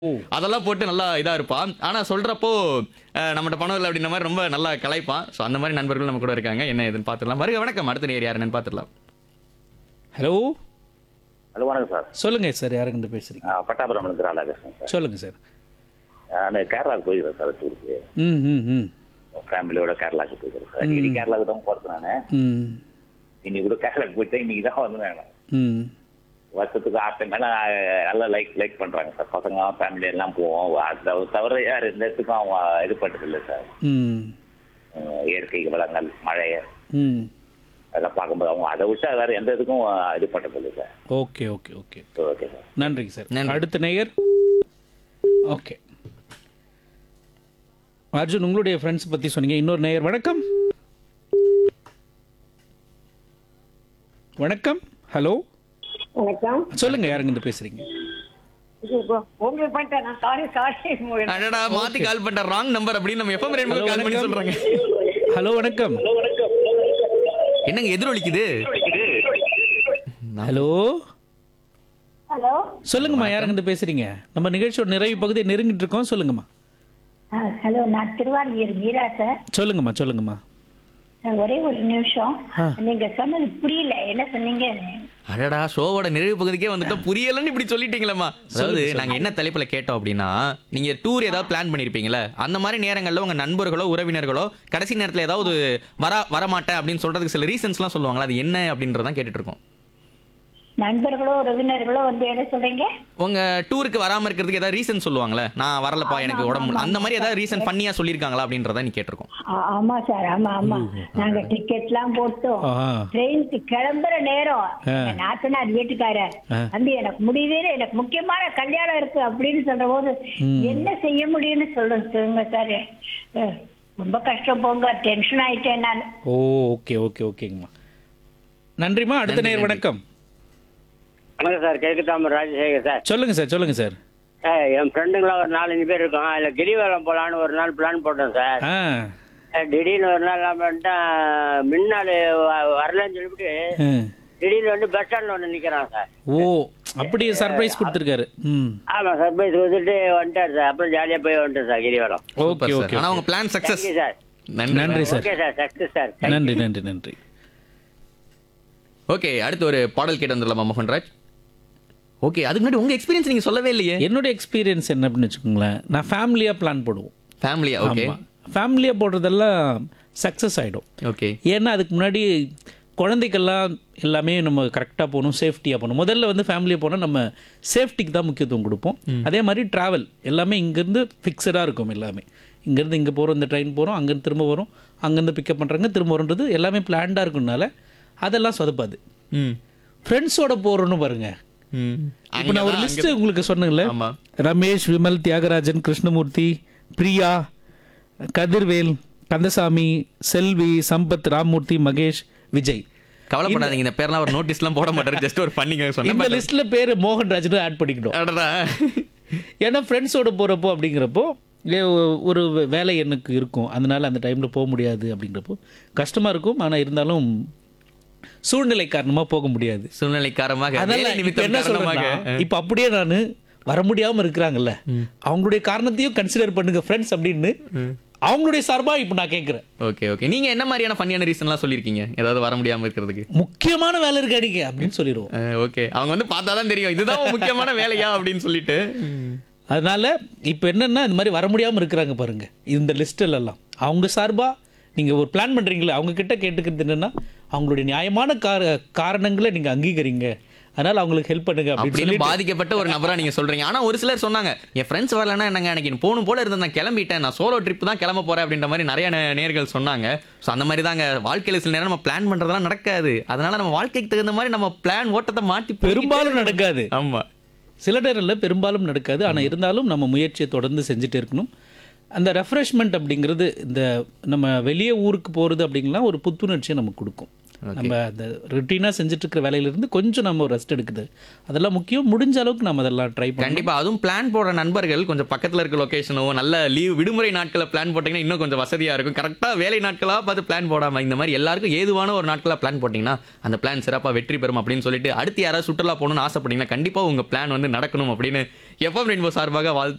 அதெல்லாம் போட்டு நல்லா இதா இருப்பான் ஆனா சொல்றப்போ அஹ், நம்மகிட்ட பணம் இல்லை அப்படின்ற மாதிரி ரொம்ப நல்லா கலாய்ப்பான் ஸோ அந்த மாதிரி நண்பர்கள் நம்ம கூட இருக்காங்க என்ன ஏதுன்னு பார்த்துடலாம் வருக வணக்கம் அடுத்த நேர் யார் என்னன்னு பார்த்துடலாம் ஹலோ ஹலோ வணக்கம் சார் சொல்லுங்க சார் யாருக்கிட்ட பேசுறீங்க ஆ, பட்டாபுரம்லேருந்து ராதாகிருஷ்ணன் சார் சொல்லுங்க சார் நான் கேரளாவுக்கு போயிருக்கேன் சார் டூருக்கு ம் ம் ம் ஃபேமிலியோட கேரளாவுக்கு போயிருக்கேன் சார் இன்னைக்கு கேரளாவுக்கு தான் போகிறது நான் ம் இன்னைக்கு கூட கேரளாவுக்கு போயிட்டு இன்னைக்கு தான் வந்து நான் ம் வருஷத்துக்கு ஆஃப் மேலே நல்லா லைக் லைக் பண்ணுறாங்க சார் பசங்க ஃபேமிலி எல்லாம் போவோம் அது தவிர யார் எந்த இடத்துக்கும் அவங்க இது பண்ணுறதில்ல சார் ம் அஹ் இயற்கை வளங்கள் மழை ம் அதெல்லாம் பார்க்கும்போது அவங்க அதை விட்டு வேறு எந்த இதுக்கும் இது பண்ணுறதில்ல sir okay okay okay okay sir நன்றிங்க சார் நன்றி. அடுத்த நேயர் ஓகே அர்ஜுன் உங்களுடைய ஃப்ரெண்ட்ஸ் பத்தி சொன்னீங்க இன்னொரு நேயர் வணக்கம் வணக்கம் ஹலோ வணக்கம் சொல்லுங்க யாருங்க இருந்து பேசுறீங்க இது இப்போ உங்களுக்கு பண்ணிட்டேன் நான் சாரி சாரி அடடா மாத்தி கால் பண்ண ராங் நம்பர் அப்படின்னு நம்ம எஃப்எம் ரெயின்போ கால் பண்ணி சொல்றாங்க ஹலோ வணக்கம் என்னங்க எதிரொலிக்குது ஹலோ ஹலோ சொல்லுங்கம்மா யாருங்க இருந்து பேசுறீங்க நம்ம நிகழ்ச்சியோட நிறைவு பகுதியை நெருங்கிட்டு இருக்கோம் சொல்லுங்கம்மா ஹலோ நான் திருவாரூர் மீரா சார் சொல்லுங்கம்மா சொல்லுங்கம்மா சார், ஒரே ஒரு நிமிஷம் ஆ. நீங்க சொன்னது புரியல என்ன சொன்னீங்க அடடா ஷோவோட நிறைவு பகுதிக்கே வந்துட்டோம் புரியலன்னு இப்படி சொல்லிட்டீங்களேம்மா அதாவது நாங்க என்ன தலைப்புல கேட்டோம் அப்படின்னா நீங்க டூர் ஏதாவது பிளான் பண்ணிருப்பீங்களே அந்த மாதிரி நேரங்கள்ல உங்க நண்பர்களோ உறவினர்களோ கடைசி நேரத்துல ஏதாவது வர வரமாட்டேன் அப்படின்னு சொல்றதுக்கு சில ரீசன்ஸ்லாம் சொல்லுவாங்களா அது என்ன அப்படின்றதான் கேட்டுட்டு இருக்கோம் நண்பர்களோ உறவினர்களோ வந்து என்ன சொல்றீங்க உங்க டூருக்கு வராம இருக்கிறதுக்கு ஏதாவது ரீசன் சொல்லுவாங்கல்ல நான் வரலப்பா எனக்கு உடம்பு முடியல. அந்த மாதிரி ஏதாவது ரீசன் பண்ணியா சொல்லியிருக்காங்களா அப்படின்றத நீ கேட்டிருக்கோம் ஆ- ஆமா சார் ஆமா ஆமா நாங்க டிக்கெட் எல்லாம் போட்டோம் ஆ. ட்ரெயினுக்கு கிளம்புற நேரம் ஆ. எங்க நாத்தனார் வீட்டுக்காரர் ஆ. வந்து எனக்கு முடியவே இல்லை, எனக்கு முக்கியமான கல்யாணம் இருக்கு அப்படின்னு சொல்ற போது என்ன செய்ய முடியும்னு சொல்லுங்க சொல்லுங்க சார் அஹ், ரொம்ப கஷ்டம் போங்க டென்ஷன் ஆயிட்டேன் நான் ஓ ஓகே ஓகே ஓகேங்கம்மா நன்றிம்மா அடுத்த நன்றி, நேர் நன்றி. வணக்கம் வணக்கம் சார் கேக்குதாம ராஜசேகர் சார் சொல்லுங்க சார் சொல்லுங்க சார் சார் என் ஃப்ரெண்டுங்களாம் ஒரு நாலஞ்சு பேர் இருக்கோம் அதில் கிரிவலம் போகலான்னு ஒரு நாள் பிளான் போட்டோம் சார் ஆ சார், திடீர்னு ஒரு நாள் என்ன பண்ணிட்டேன் முன்னாள் வரலன்னு சொல்லிவிட்டு ஆ. திடீர்னு வந்து பஸ் ஸ்டாண்டில் வந்து நிற்கிறான் சார் ஓ அப்படியே சர்ப்ரைஸ் கொடுத்துருக்காரு ம் ஆமாம் சர்ப்ரைஸ் கொடுத்துட்டு வந்துட்டார் சார் அப்புறம் ஜாலியாக போய் வந்துட்டேன் சார் கிரிவலம் ஓகே Super, sir. ஓகே ஆனா உங்க பிளான் சக்சஸ் தேங்க்யூ சார் நன்றி sir okay sir success sir நன்றி நன்றி நன்றி ஓகே அடுத்து ஒரு பாடல் கேட்டு வந்துடலாமா மோகன்ராஜ் ஓகே அதுக்கு முன்னாடி உங்க எக்ஸ்பீரியன்ஸ் நீங்க சொல்லவே இல்லையே என்னோட எக்ஸ்பீரியன்ஸ் என்ன அப்படின்னு வச்சுக்கோங்களேன் நான் ஃபேமிலியாக பிளான் போடுவோம் ஃபேமிலியா ஓகே ஆமாம் ஃபேமிலியாக போடுறதெல்லாம் சக்ஸஸ் ஆகிடும் ஓகே ஏன்னா அதுக்கு முன்னாடி குழந்தைக்கெல்லாம் எல்லாமே நம்ம கரெக்டாக போகணும் சேஃப்டியாக போகணும் முதல்ல வந்து ஃபேமிலியாக போனால் நம்ம சேஃப்டிக்கு தான் முக்கியத்துவம் கொடுப்போம் அதே மாதிரி ட்ராவல் எல்லாமே இங்கேருந்து ஃபிக்ஸடாக இருக்கும் எல்லாமே இங்கேருந்து இங்கே போகிறோம் இந்த ட்ரெயின் போகிறோம் அங்கேருந்து திரும்ப வரும் அங்கேருந்து பிக்கப் பண்ணுறாங்க திரும்ப வரோன்றது எல்லாமே பிளான்டாக இருக்குனால அதெல்லாம் சொதப்பாது ம் ஃப்ரெண்ட்ஸோட போகிறோன்னு பாருங்க ம் இப்போ நான் ஒரு லிஸ்ட் உங்களுக்கு சொன்னேன்ல ஆமா. ரமேஷ் விமல் தியாகராஜன் கிருஷ்ணமூர்த்தி பிரியா கதிர்வேல் கந்தசாமி செல்வி சம்பத் ராம்மூர்த்தி மகேஷ் விஜய் கவலைப்படாதீங்க இந்த பேர்லாம் ஒரு நோட்டீஸ்லாம் போட மாட்டாரு ஜஸ்ட் ஒரு பண்ணிங்க இந்த சொன்னேன் லிஸ்ட்ல பேரு மோகன்ராஜ் ஆட் பண்ணிக்கணும் அடடா ஏன்னா ஃப்ரெண்ட்ஸோட போறப்போ அப்படிங்கிறப்போ ஏ, ஒ- ஒரு வே- வேலை எனக்கு இருக்கும் அதனால அந்த டைம்ல போக முடியாது அப்படிங்கிறப்போ கஷ்டமா இருக்கும் ஆனா இருந்தாலும் சூழ்நிலை காரணமா போக முடியாது சூழ்நிலை காரணமாக அதனால வேலை இப்ப நிமித்தம் என்ன காரணமாக சொல்றேன்னா இப்ப அப்படியே நானு வர முடியாம இருக்கிறாங்கல்ல அவங்களுடைய காரணத்தையும் கன்சிடர் பண்ணுங்க ஃப்ரெண்ட்ஸ் அப்படின்னு அவங்களுடைய சார்பா இப்ப நான் கேட்கிறேன் ஓகே ஓகே நீங்க என்ன மாதிரியான ஃபன்னியான ரீசன்லாம் சொல்லியிருக்கீங்க ஏதாவது வர முடியாம இருக்கிறதுக்கு முக்கியமான வேலை இருக்கு அடிக்க அப்படின்னு சொல்லிடுவோம் ஓகே அவங்க வந்து பார்த்தா தான் தெரியும் இதுதான் உன் முக்கியமான வேலையா அப்படின்னு சொல்லிட்டு அதனால இப்போ என்னன்னா இந்த மாதிரி வர முடியாம இருக்கிறாங்க பாருங்க இந்த லிஸ்ட்ல எல்லாம் அவங்க சார்பா நீங்க ஒரு பிளான் பண்றீங்களா அவங்க கிட்ட கேட்டுக்கிறது என்னன்னா அவங்களுடைய நியாயமான கார காரணங்களை நீங்க அங்கீகரிங்க அதனால அவங்களுக்கு ஹெல்ப் பண்ணுங்க அப்படின்னு அப்படின்னு சொல்லி பாதிக்கப்பட்ட ஒரு நபரா நீங்க சொல்றீங்க ஆனா ஒரு சிலர் சொன்னாங்க என் ஃப்ரெண்ட்ஸ் வரலன்னா என்னங்க எனக்கு போகணும் போல இருந்தது நான் கிளம்பிட்டேன் நான் சோலோ ட்ரிப் தான் கிளம்ப போறேன் அப்படின்ற மாதிரி நிறைய நே- நேர்கள் சொன்னாங்க ஸோ அந்த மாதிரி தாங்க வாழ்க்கையில சில நேரம் நம்ம பிளான் பண்றதெல்லாம் நடக்காது அதனால நம்ம வாழ்க்கைக்கு தகுந்த மாதிரி நம்ம பிளான் ஓட்டத்தை மாத்தி போய்கிட்டே பெரும்பாலும் நடக்காது ஆமா சில நேரம்ல பெரும்பாலும் நடக்காது ஆனா இருந்தாலும் நம்ம முயற்சியை தொடர்ந்து செஞ்சுட்டு இருக்கணும் அந்த ரெஃப்ரெஷ்மெண்ட் அப்படிங்கிறது இந்த நம்ம வெளியே ஊருக்கு போறது அப்படிங்கலாம் ஒரு புத்துணர்ச்சியை நமக்கு கொடுக்கும் நம்ம அந்த ருட்டீனாக செஞ்சுட்டு இருக்கிற வேலையிலிருந்து கொஞ்சம் நம்ம ரெஸ்ட் எடுக்குது அதெல்லாம் முக்கியம் முடிஞ்ச அளவுக்கு நம்ம அதெல்லாம் ட்ரை பண்ணி கண்டிப்பா அதுவும் பிளான் போடுற நண்பர்கள் கொஞ்சம் பக்கத்துல இருக்க லொகேஷனோ நல்ல லீவ் விடுமுறை நாட்களை பிளான் போட்டீங்கன்னா இன்னும் கொஞ்சம் வசதியா இருக்கும் கரெக்டா வேலை நாட்களா பார்த்து பிளான் போடாம இந்த மாதிரி எல்லாருக்கும் ஏதுவான ஒரு நாட்களா பிளான் போட்டீங்கன்னா அந்த பிளான் சிறப்பா வெற்றி பெறும் அப்படின்னு சொல்லிட்டு அடுத்து யாராவது சுற்றுலா போகணும்னு ஆசைப்பட்டீங்கன்னா கண்டிப்பா உங்க பிளான் வந்து நடக்கணும் அப்படின்னு எஃப்எம் ரெயின்போ சார்பாக வாழ்த்து